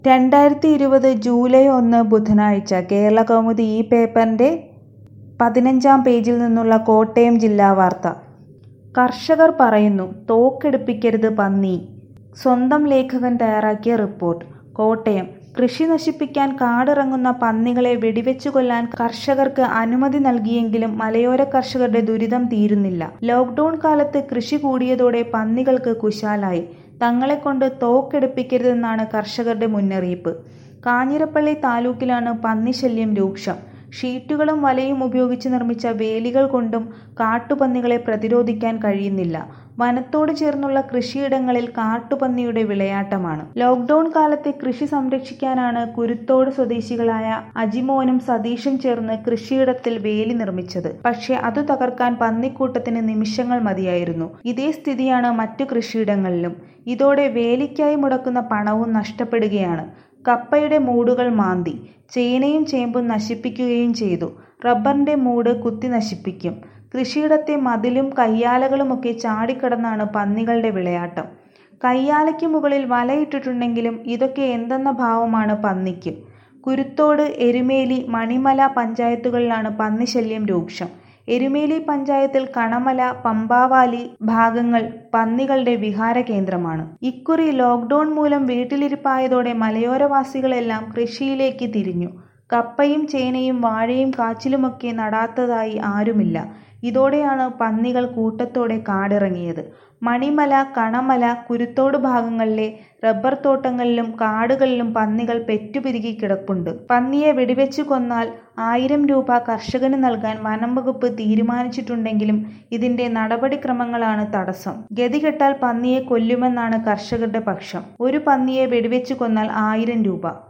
രണ്ടായിരത്തി ഇരുപത് ജൂലൈ ഒന്ന് ബുധനാഴ്ച കേരളകൗമുദി ഈ പേപ്പറിൻ്റെ പതിനഞ്ചാം പേജിൽ നിന്നുള്ള കോട്ടയം ജില്ലാ വാർത്ത കർഷകർ പറയുന്നു തോക്കെടുപ്പിക്കരുത് പന്നി സ്വന്തം ലേഖകൻ തയ്യാറാക്കിയ റിപ്പോർട്ട് കോട്ടയം കൃഷി നശിപ്പിക്കാൻ കാടിറങ്ങുന്ന പന്നികളെ വെടിവെച്ചു കൊല്ലാൻ കർഷകർക്ക് അനുമതി നൽകിയെങ്കിലും മലയോര കർഷകരുടെ ദുരിതം തീരുന്നില്ല ലോക്ക്ഡൌൺ കാലത്ത് കൃഷി കൂടിയതോടെ പന്നികൾക്ക് കുശാലായി തങ്ങളെക്കൊണ്ട് തോക്കെടുപ്പിക്കരുതെന്നാണ് കർഷകരുടെ മുന്നറിയിപ്പ് കാഞ്ഞിരപ്പള്ളി താലൂക്കിലാണ് പന്നിശല്യം രൂക്ഷം ഷീറ്റുകളും വലയും ഉപയോഗിച്ച് നിർമ്മിച്ച വേലികൾ കൊണ്ടും കാട്ടുപന്നികളെ പ്രതിരോധിക്കാൻ കഴിയുന്നില്ല വനത്തോട് ചേർന്നുള്ള കൃഷിയിടങ്ങളിൽ കാട്ടുപന്നിയുടെ വിളയാട്ടമാണ് ലോക്ക്ഡൌൺ കാലത്തെ കൃഷി സംരക്ഷിക്കാനാണ് കുരുത്തോട് സ്വദേശികളായ അജിമോനും സതീഷും ചേർന്ന് കൃഷിയിടത്തിൽ വേലി നിർമ്മിച്ചത് പക്ഷേ അത് തകർക്കാൻ പന്നിക്കൂട്ടത്തിന് നിമിഷങ്ങൾ മതിയായിരുന്നു ഇതേ സ്ഥിതിയാണ് മറ്റു കൃഷിയിടങ്ങളിലും ഇതോടെ വേലിക്കായി മുടക്കുന്ന പണവും നഷ്ടപ്പെടുകയാണ് കപ്പയുടെ മൂടുകൾ മാന്തി ചേനയും ചേമ്പും നശിപ്പിക്കുകയും ചെയ്തു റബ്ബറിന്റെ മൂട് കുത്തി നശിപ്പിക്കും കൃഷിയിടത്തെ മതിലും കയ്യാലകളുമൊക്കെ ചാടിക്കടന്നാണ് പന്നികളുടെ വിളയാട്ടം കയ്യാലയ്ക്ക് മുകളിൽ വലയിട്ടിട്ടുണ്ടെങ്കിലും ഇതൊക്കെ എന്തെന്ന ഭാവമാണ് പന്നിക്ക് കുരുത്തോട് എരുമേലി മണിമല പഞ്ചായത്തുകളിലാണ് പന്നിശല്യം രൂക്ഷം എരുമേലി പഞ്ചായത്തിൽ കണമല പമ്പാവാലി ഭാഗങ്ങൾ പന്നികളുടെ വിഹാര കേന്ദ്രമാണ് ഇക്കുറി ലോക്ക്ഡൌൺ മൂലം വീട്ടിലിരിപ്പായതോടെ മലയോരവാസികളെല്ലാം കൃഷിയിലേക്ക് തിരിഞ്ഞു കപ്പയും ചേനയും വാഴയും കാച്ചിലുമൊക്കെ നടാത്തതായി ആരുമില്ല ഇതോടെയാണ് പന്നികൾ കൂട്ടത്തോടെ കാടിറങ്ങിയത് മണിമല കണമല കുരുത്തോട് ഭാഗങ്ങളിലെ റബ്ബർ തോട്ടങ്ങളിലും കാടുകളിലും പന്നികൾ പെറ്റുപിരുകി കിടപ്പുണ്ട് പന്നിയെ വെടിവെച്ചു കൊന്നാൽ ആയിരം രൂപ കർഷകന് നൽകാൻ വനം വകുപ്പ് തീരുമാനിച്ചിട്ടുണ്ടെങ്കിലും ഇതിന്റെ നടപടിക്രമങ്ങളാണ് തടസ്സം ഗതികെട്ടാൽ പന്നിയെ കൊല്ലുമെന്നാണ് കർഷകരുടെ പക്ഷം ഒരു പന്നിയെ വെടിവെച്ചു കൊന്നാൽ ആയിരം രൂപ